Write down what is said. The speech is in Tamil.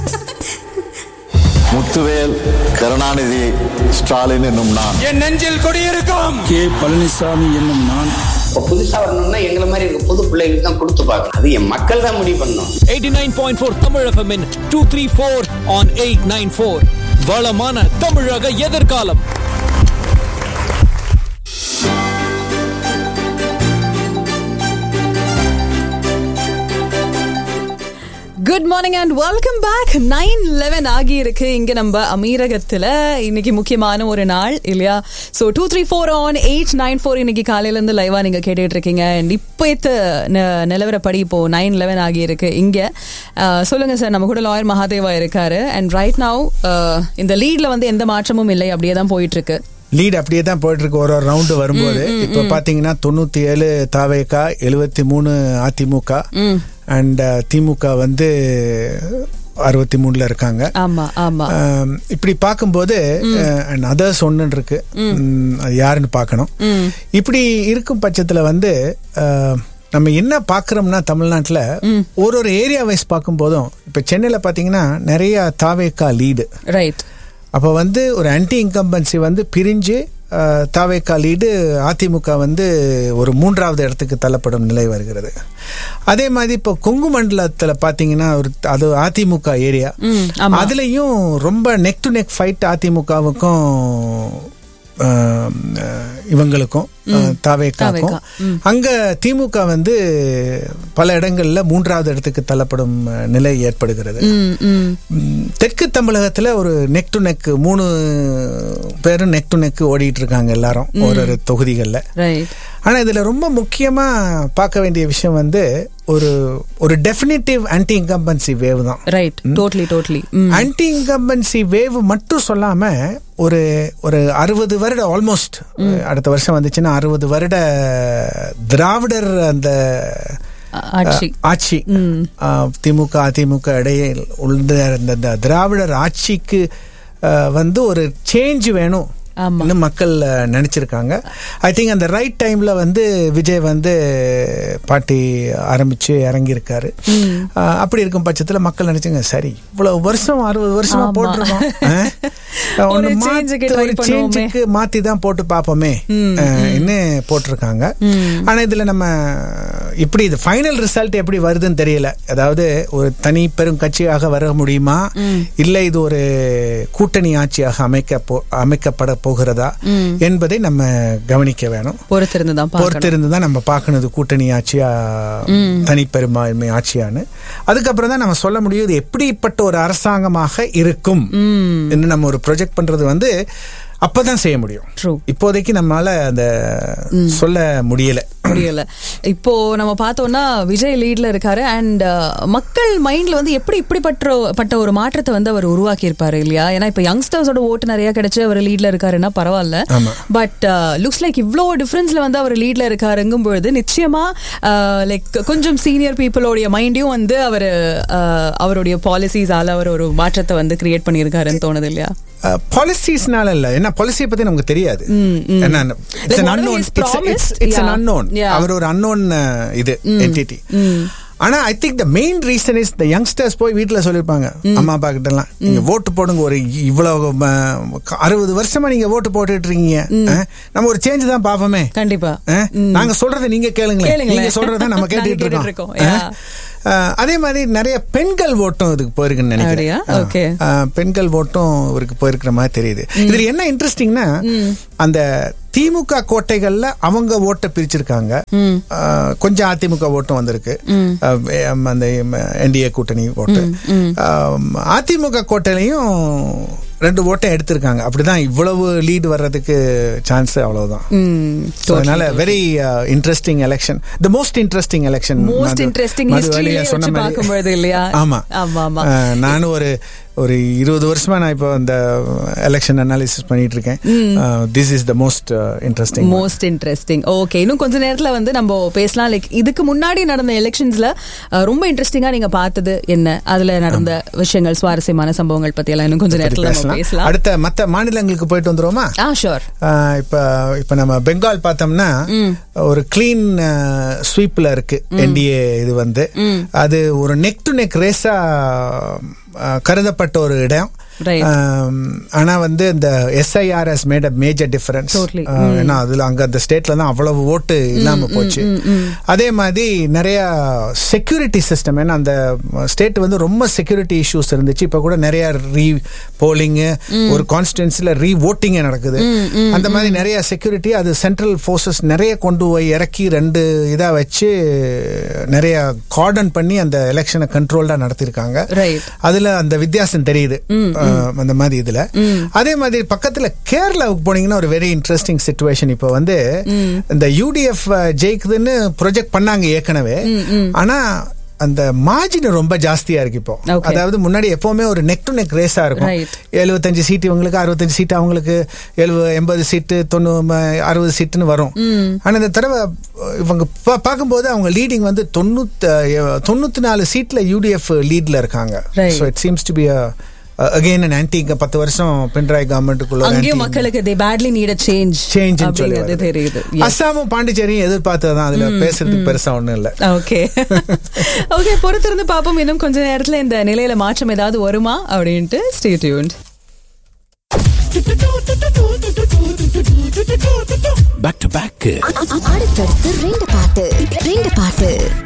முத்துவேல் கருணாநிதி ஸ்டாலின் என்னும் நான் என் நெஞ்சில் குடியிருக்கும் கே பழனிசாமி என்னும் நான் இப்போ புதுசா வரணும்னா எங்களை மாதிரி இருக்க புது பிள்ளைங்களுக்கு தான் கொடுத்து பார்க்கணும் அது என் மக்கள் தான் முடிவு பண்ணணும் 89.4 தமிழ் FM இன் 234 on 894 வளமான தமிழக எதிர்காலம் good morning and welcome back nine eleven ஆகி இருக்கு இங்க நம்ம அமீரகத்துல இன்னைக்கு முக்கியமான ஒரு நாள் இல்லையா so two three four on eight nine four இன்னைக்கு காலையில இருந்து லைவா நீங்க கேட்டுட்டு இருக்கீங்க அண்ட் இப்போ நிலவரப்படி இப்போ நைன் லெவன் ஆகி இருக்கு இங்க அஹ், சொல்லுங்க சார் நம்ம கூட லாயர் மகாதேவா இருக்காரு அண்ட் ரைட் நவ் இந்த லீட்ல வந்து எந்த மாற்றமும் இல்லை அப்படியே தான் போயிட்டு இருக்கு லீட் அப்படியே தான் போயிட்டு இருக்கு ஒரு ஒரு ரவுண்டு வரும்போது இப்ப பாத்தீங்கன்னா தொண்ணூத்தி ஏழு தாவேகா எழுபத்தி மூணு அதிமுக அண்ட் திமுக வந்து அறுபத்தி மூணுல இருக்காங்க ஆமா ஆமா ஆம், இப்படி பார்க்கும்போது அதர்ஸ் ஒன்று இருக்கு ம், அது யாருன்னு பார்க்கணும் இப்படி இருக்கும் பட்சத்துல வந்து அஹ், நம்ம என்ன பார்க்குறோம்னா தமிழ்நாட்டில் ஒரு ஒரு ஏரியா வைஸ் பார்க்கும்போதும் இப்போ சென்னையில் பார்த்தீங்கன்னா நிறைய தாவேக்கா லீடு ரைட் அப்போ வந்து ஒரு ஆன்டி இன்கம்பன்சி வந்து பிரிஞ்சு அஹ், தாவேக்கா லீடு அதிமுக வந்து ஒரு மூன்றாவது இடத்துக்கு தள்ளப்படும் நிலை வருகிறது அதே மாதிரி இப்போ கொங்கு மண்டலத்தில் பார்த்தீங்கன்னா ஒரு அது அதிமுக ஏரியா அதுலேயும் ரொம்ப நெக் டு நெக் ஃபைட் அதிமுகவுக்கும் அஹ், அஹ், இவங்களுக்கும் அஹ், தாவேக்காக்கும் அங்க திமுக வந்து பல இடங்கள்ல மூன்றாவது இடத்துக்கு தள்ளப்படும் அஹ், நிலை ஏற்படுகிறது ம் ம் ம், தெற்கு தமிழகத்துல ஒரு நெக் டு நெக் மூணு பேரும் நெக் டு நெக் ஓடிட்டு இருக்காங்க எல்லாரும் ஒரு ஒரு தொகுதிகளில் ரைட் ஆனா இதுல ரொம்ப முக்கியமா பார்க்க வேண்டிய விஷயம் வந்து ஒரு ஒரு டெஃபினிட்டிவ் ஆன்டி இன்கம்பன்சி வேவ் தான் right totally totally anti incumbency wave மட்டும் சொல்லாம ஒரு ஒரு அறுபது வருட ஆல்மோஸ்ட் அடுத்த வருஷம் வந்துச்சுன்னா அறுபது வருட திராவிடர் அந்த ஆட்சி அஹ், ஆட்சி அஹ், திமுக அதிமுக இடையே உள்ள இந்த இந்த திராவிடர் ஆட்சிக்கு அஹ், வந்து ஒரு சேஞ்ச் வேணும் ஆமா. இன்னும் மக்கள் அஹ், நினைச்சிருக்காங்க ஐ திங்க் அந்த ரைட் டைம்ல வந்து விஜய் வந்து பாட்டி ஆரம்பிச்சு இறங்கியிருக்காரு அஹ், அப்படி இருக்கும் பட்சத்துல மக்கள் நினைச்சுங்க சரி இவ்வளவு வருஷம் அறுபது வருஷமா ஆமா. போட்டிருக்கோம் அஹ், ஒரு ஒண்ணு change-க்கு மாத்தி- try ஒரு பண்ணுவோமே. சேஞ்சுக்கு மாத்தி தான் போட்டு பார்ப்போமே அஹ், ன்னு போட்டிருக்காங்க ஆனா இதுல நம்ம இப்படி இது ஃபைனல் ரிசல்ட் எப்படி வருதுன்னு தெரியல அதாவது ஒரு தனி பெரும் கட்சியாக வர முடியுமா இல்ல இது ஒரு கூட்டணி ஆட்சியாக அமைக்க போ- அமைக்கப்பட போகிறதா என்பதை நம்ம கவனிக்க வேணும் பொறுத்திருந்து தான் பார்க்கணும் பொறுத்திருந்து தான் நம்ம பார்க்கணும் இது கூட்டணி ஆட்சியா தனிப்பெரும்பான்மை ஆட்சியான்னு அதுக்கப்புறம் தான் நம்ம சொல்ல முடியும் இது எப்படிப்பட்ட ஒரு அரசாங்கமாக இருக்கும் என்று நம்ம ஒரு ப்ரொஜெக்ட் பண்றது வந்து அப்பதான் செய்ய முடியும் True. இப்போதைக்கு நம்மளால அந்த சொல்ல முடியல புரியல இப்போ நம்ம பார்த்தோம்னா விஜய் லீட்ல இருக்காரு அண்ட் மக்கள் மைண்ட்ல வந்து எப்படி இப்படிப்பட்ட பட்ட ஒரு மாற்றத்தை வந்து அவர் உருவாக்கி இருப்பாரு இல்லையா ஏன்னா இப்ப யங்ஸ்டர்ஸோட ஓட்டு நிறைய கிடைச்சு அவர் லீட்ல இருக்காருன்னா பரவாயில்ல ஆமா. பட் லுக்ஸ் லைக் இவ்வளோ டிஃபரன்ஸ்ல வந்து அவர் லீட்ல இருக்காருங்கும் பொழுது நிச்சயமா லைக் கொஞ்சம் சீனியர் பீப்புளோடைய மைண்டையும் வந்து அவர் அவருடைய பாலிசிஸால அவர் ஒரு மாற்றத்தை வந்து கிரியேட் பண்ணியிருக்காருன்னு தோணுது இல்லையா பாலிசிஸ்னால இல்ல என்ன பாலிசியை பத்தி நமக்கு தெரியாது என்ன Like whatever he's promised, it's yeah. Unknown Yeah. அவர் ஒரு அன்னோன் இது என்டிட்டி ஆனா I think the main reason is the youngsters போய் வீட்டுல சொல்லிருப்பாங்க அம்மா அப்பா கிட்ட எல்லாம் நீங்க ஓட்டு போடுங்க ஒரு இவ்வளவு ம, அறுபது வருஷமா நீங்க ஓட்டு போட்டுட்டு இருக்கீங்க அஹ், நம்ம ஒரு சேஞ்ச் தான் பாப்போமே கண்டிப்பா அஹ், நாங்க சொல்றதை நீங்க கேளுங்களேன் கேளுங்களேன். நீங்க சொல்றதை நம்ம நாங்க கேட்டுட்டு கேட்டுட்டு இருக்கோம் இருக்கோம், yeah. அஹ், அஹ், அதே மாதிரி நிறைய பெண்கள் ஓட்டும் இதுக்கு போயிருக்குன்னு அப்படியா? நினைக்கிறேன் Okay. அஹ், பெண்கள் ஓட்டும் இவருக்கு போயிருக்கிற மாதிரி தெரியுது இதுல என்ன இன்ட்ரெஸ்டிங்னா அந்த திமுக கோட்டைகள்ல அவங்க ஓட்டை பிரிச்சிருக்காங்க அஹ், கொஞ்சம் அதிமுக ஓட்டும் வந்திருக்கு அஹ், வே- அந்த என்டிஏ கூட்டணி ஓட்டு அஹ், அதிமுக கோட்டையிலையும் ரெண்டு ஓட்டை எடுத்திருக்காங்க அப்படிதான் இவ்வளவு லீடு வர்றதுக்கு சான்ஸ் அவ்வளவுதான் ம் So, அதனால very interesting election the most interesting election most interesting ஹிஸ்டரியிலே வச்சு பார்க்கும்போது இல்லையா ஆமா ஆமா ஆமா அஹ், நானும் ஒரு ஒரு இருபது வருஷமா நான் இப்போ அந்த எலெக்ஷன் அனாலிசிஸ் பண்ணிட்டு இருக்கேன் this is the most interesting most interesting okay இன்னும் கொஞ்ச நேரத்துல வந்து நம்ம பேசலாம் லைக் இதுக்கு முன்னாடி நடந்த எலெக்ஷன்ஸ்ல ரொம்ப இன்ட்ரெஸ்டிங்கா நீங்க பார்த்தது என்ன அதுல நடந்த விஷயங்கள் சுவாரஸ்யமான சம்பவங்கள் பத்தி எல்லாம் இன்னும் கொஞ்ச நேரத்துல நம்ம பேசலாம் அடுத்த மத்த மாநிலங்களுக்கு போயிட்டு வந்துருவோமா ஆ ஷோர் ஆஹ் இப்ப இப்ப நம்ம பெங்கால் பார்த்தோம்னா ஒரு கிளீன் ஸ்வீப்ல இருக்கு என்டிஏ இது வந்து அது ஒரு நெக் டு நெக் ரேஸா கருதப்பட்ட ஒரு இடம் Right. ஆம், ஆனா வந்து இந்த SIR has made a major difference Totally. ஏன்னா அதுல அங்க அந்த ஸ்டேட்ல தான் அவ்வளவு ஓட்டு இல்லாம போச்சு அதே மாதிரி நிறைய செக்யூரிட்டி சிஸ்டம் ஏன்னா அந்த ஸ்டேட் வந்து ரொம்ப செக்யூரிட்டி இஷ்யூஸ் இருந்துச்சு இப்ப கூட நிறைய ரீ போலிங் ஒரு கான்ஸ்டிடன்சில ரீ ஓட்டிங் நடக்குது அந்த மாதிரி நிறைய செக்யூரிட்டி அது சென்ட்ரல் ஃபோர்ஸஸ் நிறைய கொண்டு போய் இறக்கி ரெண்டு இதா வச்சு நிறைய கார்டன் பண்ணி அந்த எலெக்ஷனை கண்ட்ரோல்டா நடத்திருக்காங்க Right. அதுல அந்த வித்தியாசம் தெரியுது அஹ், அந்த மாதிரி இதுல அதே மாதிரி பக்கத்துல கேரளாவுக்கு போனீங்கன்னா ஒரு வெரி இன்ட்ரெஸ்டிங் சுச்சுவேஷன் இப்போ வந்து இந்த யூடிஎஃப் ஜெயிக்குதுன்னு ப்ரொஜெக்ட் பண்ணாங்க ஏற்கனவே ஆனா அந்த மார்ஜின் ரொம்ப ஜாஸ்தியா இருக்கு இப்போ Okay. அதாவது முன்னாடி எப்பவுமே ஒரு நெக் டு நெக் ரேஸா இருக்கும் Right. எழுபத்தஞ்சு சீட் இவங்களுக்கு அறுபத்தஞ்சு சீட் அவங்களுக்கு எழுபது எண்பது சீட்டு தொண்ணூறு அறுபது சீட்டுன்னு வரும் ஆனா இந்த தடவை இவங்க பா- பார்க்கும்போது அவங்க லீடிங் வந்து தொண்ணூத்தி தொண்ணூத்தி நாலு சீட்ல யூடிஎஃப் லீட்ல இருக்காங்க Right. So it seems to be again an anti இங்க பத்து வருஷம் பினராய் கவர்மெண்ட்டுக்குள்ள அங்கேயும் மக்களுக்கு they badly need change change அப்படிங்கிறது தெரியுது Yes. அஸ்ஸாமும் பாண்டிச்சேரியும் எதிர்பார்த்ததான் அதுல பேசுறதுக்கு பெருசா ஒண்ணும் இல்ல ஓகே ஓகே பொறுத்திருந்து பாப்போம் இன்னும் கொஞ்ச நேரத்துல இந்த நிலையில மாற்றம் ஏதாவது வருமா அப்படின்ட்டு stay tuned back to back அடுத்தடுத்து ரெண்டு பாட்டு ரெண்டு பாட்டு